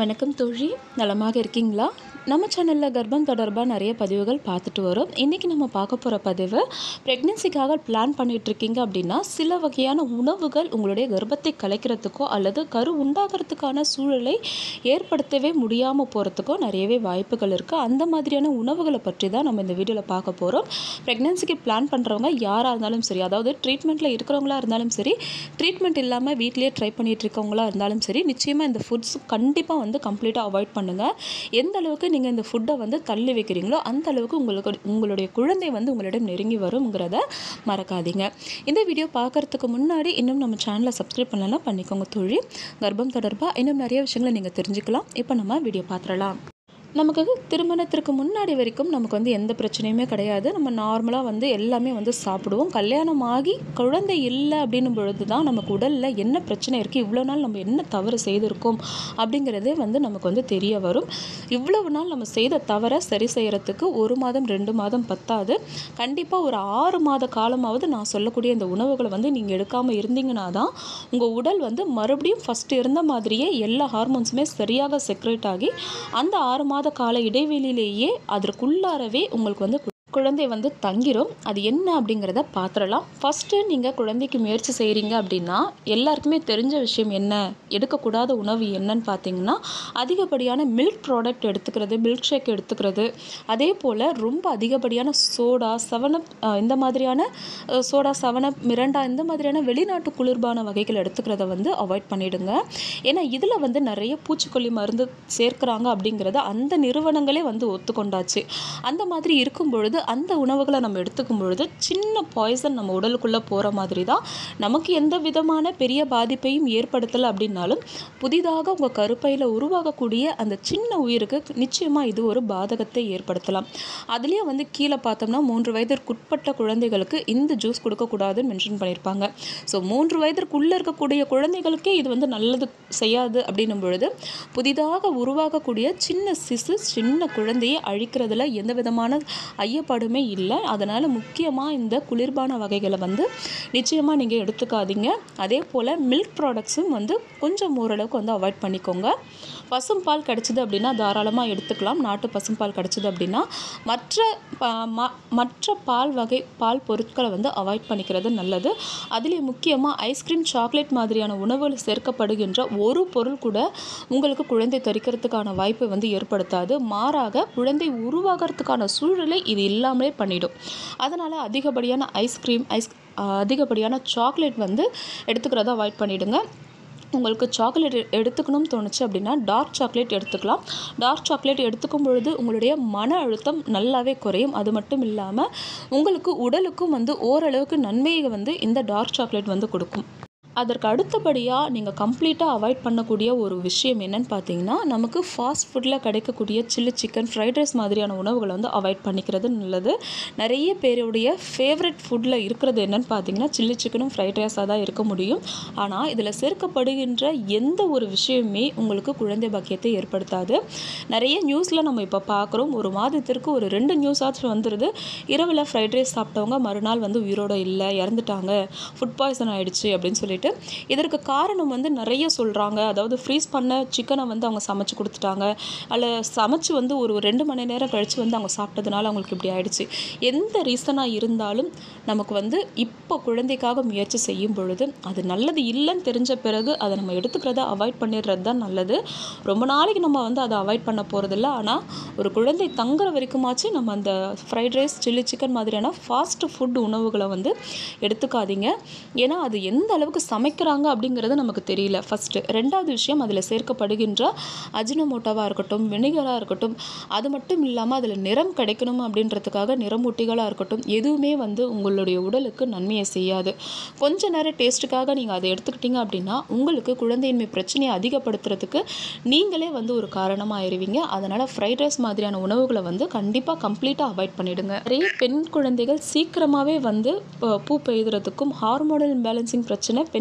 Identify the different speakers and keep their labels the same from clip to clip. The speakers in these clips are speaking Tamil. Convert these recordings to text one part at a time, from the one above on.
Speaker 1: வணக்கம் தோழி நலமாக இருக்கீங்களா நம்ம சேனலில் கர்ப்பம் தொடர்பாக நிறைய பதிவுகள் பார்த்துட்டு வரோம் இன்றைக்கி நம்ம பார்க்க போகிற பதிவு ப்ரெக்னென்சிக்காக பிளான் பண்ணிகிட்ருக்கீங்க அப்படின்னா சில வகையான உணவுகள் உங்களுடைய கர்ப்பத்தை கலைக்கிறதுக்கோ அல்லது கரு உண்டாகிறதுக்கான சூழலை ஏற்படுத்தவே முடியாமல் போகிறதுக்கோ நிறையவே வாய்ப்புகள் இருக்குது அந்த மாதிரியான உணவுகளை பற்றி தான் நம்ம இந்த வீடியோவில் பார்க்க போகிறோம் ப்ரெக்னென்சிக்கு பிளான் பண்ணுறவங்க யாராக இருந்தாலும் சரி அதாவது ட்ரீட்மெண்ட்டில் இருக்கிறவங்களா இருந்தாலும் சரி ட்ரீட்மெண்ட் இல்லாமல் வீட்டிலேயே ட்ரை பண்ணிட்டு இருக்கவங்களா இருந்தாலும் சரி நிச்சயமாக இந்த ஃபுட்ஸ் கண்டிப்பாக வந்து கம்ப்ளீட்டாக அவாய்ட் பண்ணுங்கள் எந்த அளவுக்கு நீங்கள் இந்த ஃபுட்டை வந்து தள்ளி வைக்கிறீங்களோ அந்த அளவுக்கு உங்களுக்கு உங்களுடைய குழந்தை வந்து உங்களிடம் நெருங்கி வருங்கிறத மறக்காதீங்க இந்த வீடியோ பார்க்குறதுக்கு முன்னாடி இன்னும் நம்ம சேனலை சப்ஸ்கிரைப் பண்ணலாம் பண்ணிக்கோங்க தோழி கர்ப்பம் தொடர்பாக இன்னும் நிறைய விஷயங்களை நீங்கள் தெரிஞ்சுக்கலாம் இப்போ நம்ம வீடியோ பார்த்துடலாம் நமக்கு திருமணத்திற்கு முன்னாடி வரைக்கும் நமக்கு வந்து எந்த பிரச்சனையுமே கிடையாது நம்ம நார்மலாக வந்து எல்லாமே வந்து சாப்பிடுவோம் கல்யாணம் ஆகி குழந்தை இல்லை அப்படின்னும் பொழுது தான் நமக்கு உடலில் என்ன பிரச்சனை இருக்குது இவ்வளோ நாள் நம்ம என்ன தவறு செய்திருக்கோம் அப்படிங்கிறதே வந்து நமக்கு வந்து தெரிய வரும் இவ்வளவு நாள் நம்ம செய்த தவறை சரி செய்கிறதுக்கு ஒரு மாதம் ரெண்டு மாதம் பத்தாது கண்டிப்பாக ஒரு ஆறு மாத காலமாவது நான் சொல்லக்கூடிய இந்த உணவுகளை வந்து நீங்கள் எடுக்காமல் இருந்தீங்கன்னா தான் உங்கள் உடல் வந்து மறுபடியும் ஃபஸ்ட்டு இருந்த மாதிரியே எல்லா ஹார்மோன்ஸுமே சரியாக செக்ரேட் ஆகி அந்த ஆறு மாத கால இடைவெளியிலேயே அதற்குள்ளாரவே உங்களுக்கு வந்து குழந்தை வந்து தங்கிரும் அது என்ன அப்படிங்கிறத பார்த்துடலாம் ஃபஸ்ட்டு நீங்கள் குழந்தைக்கு முயற்சி செய்கிறீங்க அப்படின்னா எல்லாருக்குமே தெரிஞ்ச விஷயம் என்ன எடுக்கக்கூடாத உணவு என்னன்னு பார்த்தீங்கன்னா அதிகப்படியான மில்க் ப்ராடக்ட் எடுத்துக்கிறது மில்க் ஷேக் எடுத்துக்கிறது அதே போல் ரொம்ப அதிகப்படியான சோடா செவனப் இந்த மாதிரியான அஹ், சோடா செவனப் மிரண்டா இந்த மாதிரியான வெளிநாட்டு குளிர்பான வகைகள் எடுத்துக்கிறத வந்து அவாய்ட் பண்ணிடுங்க ஏன்னா இதில் வந்து நிறைய பூச்சிக்கொல்லி மருந்து சேர்க்குறாங்க அப்படிங்கிறத அந்த நிறுவனங்களே வந்து ஒத்துக்கொண்டாச்சு அந்த மாதிரி இருக்கும் பொழுது அந்த உணவுகளை நம்ம எடுத்துக்கும் பொழுது சின்ன பாய்சன் நம்ம உடலுக்குள்ளே போகிற மாதிரி தான் நமக்கு எந்த விதமான பெரிய பாதிப்பையும் ஏற்படுத்தலை அப்படின்னாலும் புதிதாக உங்கள் கருப்பையில் உருவாகக்கூடிய அந்த சின்ன உயிருக்கு நிச்சயமாக இது ஒரு பாதகத்தை ஏற்படுத்தலாம் அதுலேயே வந்து கீழே பார்த்தோம்னா மூன்று வயதிற்குட்பட்ட குழந்தைகளுக்கு இந்த ஜூஸ் கொடுக்கக்கூடாதுன்னு மென்ஷன் பண்ணியிருப்பாங்க ஸோ மூன்று வயதிற்குள்ளே இருக்கக்கூடிய குழந்தைகளுக்கே இது வந்து நல்லது செய்யாது அப்படின்னும் பொழுது புதிதாக உருவாகக்கூடிய சின்ன சிசு சின்ன குழந்தையை அழிக்கிறதுல எந்த விதமான ஐயப்பாடுமே இல்லை அதனால் முக்கியமாக இந்த குளிர்பான வகைகளை வந்து நிச்சயமாக நீங்கள் எடுத்துக்காதீங்க அதே போல் மில்க் ப்ராடக்ட்ஸும் வந்து கொஞ்சம் ஓரளவுக்கு வந்து அவாய்ட் பண்ணிக்கோங்க பசும்பால் கிடச்சிது அப்படின்னா தாராளமாக எடுத்துக்கலாம் நாட்டு பசும்பால் கிடச்சிது அப்படின்னா மற்ற ப- ம- மற்ற பால் வகை பால் பொருட்களை வந்து அவாய்ட் பண்ணிக்கிறது நல்லது அதுலேயும் முக்கியமாக ஐஸ்கிரீம் சாக்லேட் மாதிரியான உணவுகள் சேர்க்கப்படுகின்ற ஒரு பொருள் கூட உங்களுக்கு குழந்தை தரிக்கிறதுக்கான வாய்ப்பை வந்து ஏற்படுத்தாது மாறாக குழந்தை உருவாகிறதுக்கான சூழலை இது இல்லாமலே பண்ணிடும் அதனால் அதிகப்படியான ஐஸ்கிரீம் ஐஸ் அதிகப்படியான சாக்லேட் வந்து எடுத்துக்கிறத அவாய்ட் பண்ணிவிடுங்க உங்களுக்கு சாக்லேட் எடுத்துக்கணும்னு தோணுச்சு அப்படின்னா டார்க் சாக்லேட் எடுத்துக்கலாம் டார்க் சாக்லேட் எடுத்துக்கும் பொழுது உங்களுடைய மன அழுத்தம் நல்லாவே குறையும் அது மட்டும் இல்லாமல் உங்களுக்கு உடலுக்கும் வந்து ஓரளவுக்கு நன்மையை வந்து இந்த டார்க் சாக்லேட் வந்து கொடுக்கும் அதற்கு அடுத்தபடியாக நீங்கள் கம்ப்ளீட்டாக அவாய்ட் பண்ணக்கூடிய ஒரு விஷயம் என்னன்னு பார்த்தீங்கன்னா நமக்கு ஃபாஸ்ட் ஃபுட்டில் கிடைக்கக்கூடிய சில்லி சிக்கன் ஃப்ரைட் ரைஸ் மாதிரியான உணவுகளை வந்து அவாய்ட் பண்ணிக்கிறது நல்லது நிறைய பேருடைய ஃபேவரட் ஃபுட்டில் இருக்கிறது என்னன்னு பார்த்தீங்கன்னா சில்லி சிக்கனும் ஃப்ரைட் ரைஸாக தான் இருக்க முடியும் ஆனால் இதில் சேர்க்கப்படுகின்ற எந்த ஒரு விஷயமே உங்களுக்கு குழந்தை பாக்கியத்தை ஏற்படுத்தாது நிறைய நியூஸில் நம்ம இப்போ பார்க்குறோம் ஒரு மாதத்திற்கு ஒரு ரெண்டு நியூஸ் ஆச்சும் வந்துடுது இரவில் ஃப்ரைட் ரைஸ் சாப்பிட்டவங்க மறுநாள் வந்து உயிரோட இல்லை இறந்துட்டாங்க ஃபுட் பாய்சன் ஆயிடுச்சு அப்படின்னு சொல்லிட்டு இதற்கு காரணம் வந்து நிறைய சொல்கிறாங்க அதாவது ஃப்ரீஸ் பண்ண சிக்கனை வந்து அவங்க சமைச்சு கொடுத்துட்டாங்க அதில் சமைச்சு வந்து ஒரு ரெண்டு மணி நேரம் கழித்து வந்து அவங்க சாப்பிட்டதுனால அவங்களுக்கு இப்படி ஆயிடுச்சு எந்த ரீசனாக இருந்தாலும் நமக்கு வந்து இப்போ குழந்தைக்காக முயற்சி செய்யும் பொழுது அது நல்லது இல்லைன்னு தெரிஞ்ச பிறகு அதை நம்ம எடுத்துக்கிறத அவாய்ட் பண்ணிடுறது தான் நல்லது ரொம்ப நாளைக்கு நம்ம வந்து அதை அவாய்ட் பண்ண போகிறதில்ல ஆனால் ஒரு குழந்தை தங்குற வரைக்குமாச்சு நம்ம அந்த ஃப்ரைட் ரைஸ் சில்லி சிக்கன் மாதிரியான ஃபாஸ்ட் ஃபுட் உணவுகளை வந்து எடுத்துக்காதீங்க ஏன்னா அது எந்த அளவுக்கு சமைக்கிறாங்க அப்படிங்கிறது நமக்கு தெரியல ஃபஸ்ட்டு ரெண்டாவது விஷயம் அதில் சேர்க்கப்படுகின்ற அஜினமோட்டோவாக இருக்கட்டும் வினிகராக இருக்கட்டும் அது மட்டும் இல்லாமல் அதில் நிறம் கிடைக்கணும் அப்படின்றதுக்காக நிறமூட்டிகளாக இருக்கட்டும் எதுவுமே வந்து உங்களுடைய உடலுக்கு நன்மையை செய்யாது கொஞ்ச நேரம் டேஸ்ட்டுக்காக நீங்கள் அதை எடுத்துக்கிட்டீங்க அப்படின்னா உங்களுக்கு குழந்தையின்மை பிரச்சனையை அதிகப்படுத்துறதுக்கு நீங்களே வந்து ஒரு காரணமாக ஆயிருவீங்க அதனால் ஃப்ரைட் ரைஸ் மாதிரியான உணவுகளை வந்து கண்டிப்பாக கம்ப்ளீட்டாக அவாய்ட் பண்ணிடுங்க நிறைய பெண் குழந்தைகள் சீக்கிரமாகவே வந்து ப- பூ பெய்துறதுக்கும் ஹார்மோனல் இம்பேலன்சிங் பிரச்சனை பெண்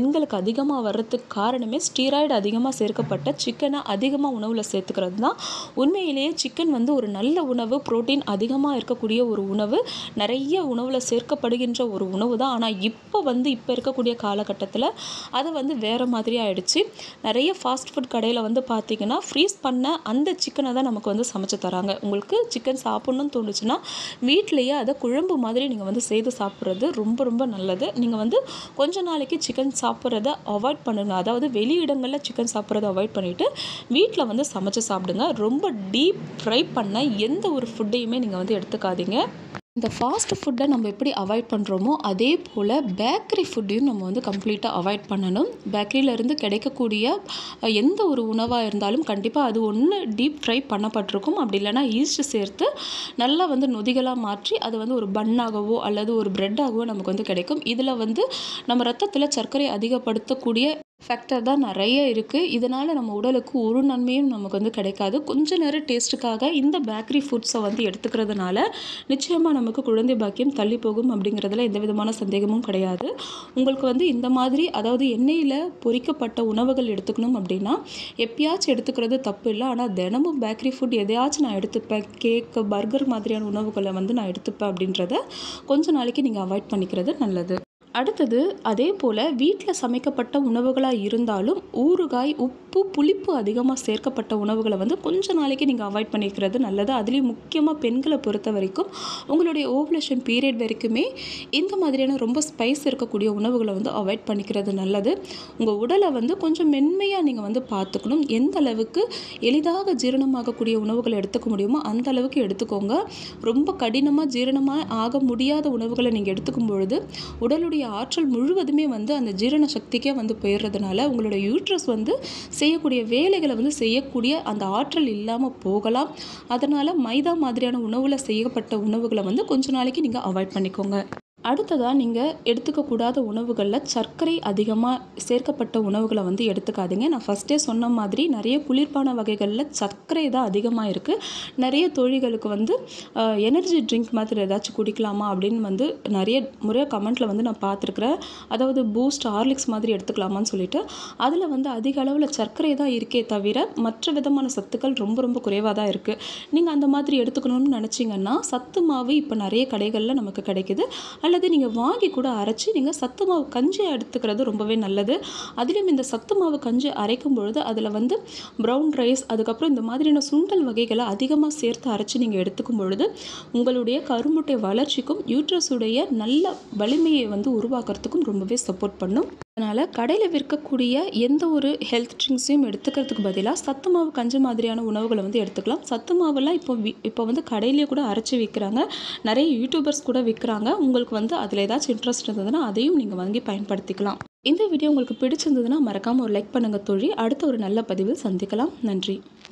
Speaker 1: பெண்களுக்கு அதிகமாக வர்றதுக்கு காரணமே ஸ்டீராய்டு அதிகமாக சேர்க்கப்பட்ட சிக்கனை அதிகமாக உணவில் சேர்த்துக்கிறது தான் உண்மையிலேயே சிக்கன் வந்து ஒரு நல்ல உணவு புரோட்டீன் அதிகமாக இருக்கக்கூடிய ஒரு உணவு நிறைய உணவில் சேர்க்கப்படுகின்ற ஒரு உணவு தான் ஆனால் இப்போ வந்து இப்போ இருக்கக்கூடிய காலகட்டத்தில் அது வந்து வேறு மாதிரி ஆயிடுச்சு நிறைய ஃபாஸ்ட் ஃபுட் கடையில் வந்து பார்த்தீங்கன்னா ஃப்ரீஸ் பண்ண அந்த சிக்கனை தான் நமக்கு வந்து சமைச்சு தராங்க உங்களுக்கு சிக்கன் சாப்பிட்ணுன்னு தோணுச்சுன்னா வீட்டிலேயே அதை குழம்பு மாதிரி நீங்கள் வந்து செய்து சாப்பிட்றது ரொம்ப ரொம்ப நல்லது நீங்கள் வந்து கொஞ்ச நாளைக்கு சிக்கன் சாப்பிட்றத அவாய்ட் பண்ணுங்க அதாவது வெளி இடங்களில் சிக்கன் சாப்பிட்றத அவாய்ட் பண்ணிவிட்டு வீட்டில் வந்து சமைச்சு சாப்பிடுங்க ரொம்ப டீப் ஃப்ரை பண்ண எந்த ஒரு ஃபுட்டையுமே நீங்கள் வந்து எடுத்துக்காதீங்க இந்த ஃபாஸ்ட் ஃபுட்டை நம்ம எப்படி அவாய்ட் பண்ணுறோமோ அதே போல் பேக்கரி ஃபுட்டையும் நம்ம வந்து கம்ப்ளீட்டாக அவாய்ட் பண்ணணும் பேக்கரியிலேருந்து கிடைக்கக்கூடிய அஹ், எந்த ஒரு உணவாக இருந்தாலும் கண்டிப்பாக அது ஒன்று டீப் ஃப்ரை பண்ணப்பட்டிருக்கும் அப்படி இல்லைன்னா ஈஸ்ட் சேர்த்து நல்லா வந்து நொதிகளாக மாற்றி அது வந்து ஒரு பன்னாகவோ அல்லது ஒரு பிரெட்டாகவோ நமக்கு வந்து கிடைக்கும் இதில் வந்து நம்ம ரத்தத்தில் சர்க்கரை அதிகப்படுத்தக்கூடிய ஃபேக்டர் தான் நிறைய இருக்குது இதனால் நம்ம உடலுக்கு ஒரு நன்மையும் நமக்கு வந்து கிடைக்காது கொஞ்ச நேரம் டேஸ்ட்டுக்காக இந்த பேக்கரி ஃபுட்ஸை வந்து எடுத்துக்கிறதுனால நிச்சயமாக நமக்கு குழந்தை பாக்கியம் தள்ளி போகும் அப்படிங்கிறதுல எந்த விதமான சந்தேகமும் கிடையாது உங்களுக்கு வந்து இந்த மாதிரி அதாவது எண்ணெயில் பொரிக்கப்பட்ட உணவுகள் எடுத்துக்கணும் அப்படின்னா எப்பயாச்சும் எடுத்துக்கிறது தப்பு இல்லை ஆனால் தினமும் பேக்கரி ஃபுட் எதையாச்சும் நான் எடுத்துப்பேன் கேக்கு பர்கர் மாதிரியான உணவுகளை வந்து நான் எடுத்துப்பேன் அப்படின்றத கொஞ்ச நாளைக்கு நீங்கள் அவாய்ட் பண்ணிக்கிறது நல்லது அடுத்தது அதே போல் வீட்டில் சமைக்கப்பட்ட உணவுகளாக இருந்தாலும் ஊறுகாய் உப்பு புளிப்பு அதிகமாக சேர்க்கப்பட்ட உணவுகளை வந்து கொஞ்ச நாளைக்கு நீங்கள் அவாய்ட் பண்ணிக்கிறது நல்லது அதுலேயும் முக்கியமாக பெண்களை பொறுத்த வரைக்கும் உங்களுடைய ஓவலேஷன் பீரியட் வரைக்குமே இந்த மாதிரியான ரொம்ப ஸ்பைஸ் இருக்கக்கூடிய உணவுகளை வந்து அவாய்ட் பண்ணிக்கிறது நல்லது உங்கள் உடலை வந்து கொஞ்சம் மென்மையாக நீங்கள் வந்து பார்த்துக்கணும் எந்த அளவுக்கு எளிதாக ஜீரணமாகக்கூடிய உணவுகளை எடுத்துக்க முடியுமோ அந்த அளவுக்கு எடுத்துக்கோங்க ரொம்ப கடினமாக ஜீரணமாக ஆக முடியாத உணவுகளை நீங்கள் எடுத்துக்கும் பொழுது உடலுடைய ஆற்றல் முழுவதுமே வந்து அந்த ஜீரண சக்திக்கே வந்து போயிடுறதுனால உங்களோட யூட்ரஸ் வந்து செய்யக்கூடிய வேலைகளை வந்து செய்யக்கூடிய அந்த ஆற்றல் இல்லாமல் போகலாம் அதனால் மைதா மாதிரியான உணவில் செய்யப்பட்ட உணவுகளை வந்து கொஞ்ச நாளைக்கு நீங்கள் அவாய்ட் பண்ணிக்கோங்க அடுத்ததாக நீங்கள் எடுத்துக்கக்கூடாத உணவுகளில் சர்க்கரை அதிகமாக சேர்க்கப்பட்ட உணவுகளை வந்து எடுத்துக்காதீங்க நான் ஃபஸ்ட்டே சொன்ன மாதிரி நிறைய குளிர்பான வகைகளில் சர்க்கரை தான் அதிகமாக இருக்குது நிறைய தோழிகளுக்கு வந்து எனர்ஜி ட்ரிங்க் மாதிரி ஏதாச்சும் குடிக்கலாமா அப்படின்னு வந்து நிறைய முறை கமெண்ட்டில் வந்து நான் பார்த்துருக்குறேன் அதாவது பூஸ்ட் ஹார்லிக்ஸ் மாதிரி எடுத்துக்கலாமான்னு சொல்லிட்டு அதில் வந்து அதிக அளவில் சர்க்கரை தான் இருக்கே தவிர மற்ற விதமான சத்துக்கள் ரொம்ப ரொம்ப குறைவாக தான் இருக்குது நீங்கள் அந்த மாதிரி எடுத்துக்கணும்னு நினச்சிங்கன்னா சத்து மாவு இப்போ நிறைய கடைகளில் நமக்கு கிடைக்குது அல்லது நீங்கள் வாங்கி கூட அரைச்சி நீங்கள் சத்து மாவு கஞ்சி எடுத்துக்கிறது ரொம்பவே நல்லது அதிலும் இந்த சத்து மாவு கஞ்சி அரைக்கும் பொழுது அதில் வந்து ப்ரௌன் ரைஸ் அதுக்கப்புறம் இந்த மாதிரியான சுண்டல் வகைகளை அதிகமாக சேர்த்து அரைச்சி நீங்கள் எடுத்துக்கும் பொழுது உங்களுடைய கருமுட்டை வளர்ச்சிக்கும் யூட்ரஸுடைய நல்ல வலிமையை வந்து உருவாக்குறதுக்கும் ரொம்பவே சப்போர்ட் பண்ணும் அதனால் கடையில் விற்கக்கூடிய எந்த ஒரு ஹெல்த் ட்ரிங்க்ஸையும் எடுத்துக்கிறதுக்கு பதிலாக சத்து மாவு கஞ்சி மாதிரியான உணவுகளை வந்து எடுத்துக்கலாம் சத்து மாவெல்லாம் இப்போ வி இப்போ வந்து கடையிலேயே கூட அரைச்சி விற்கிறாங்க நிறைய யூடியூபர்ஸ் கூட விற்கிறாங்க உங்களுக்கு வந்து அதில் ஏதாச்சும் இன்ட்ரெஸ்ட் இருந்ததுன்னா அதையும் நீங்கள் வாங்கி பயன்படுத்திக்கலாம் இந்த வீடியோ உங்களுக்கு பிடிச்சிருந்ததுன்னா மறக்காமல் ஒரு லைக் பண்ணுங்கள் தோழி அடுத்த ஒரு நல்ல பதிவில் சந்திக்கலாம் நன்றி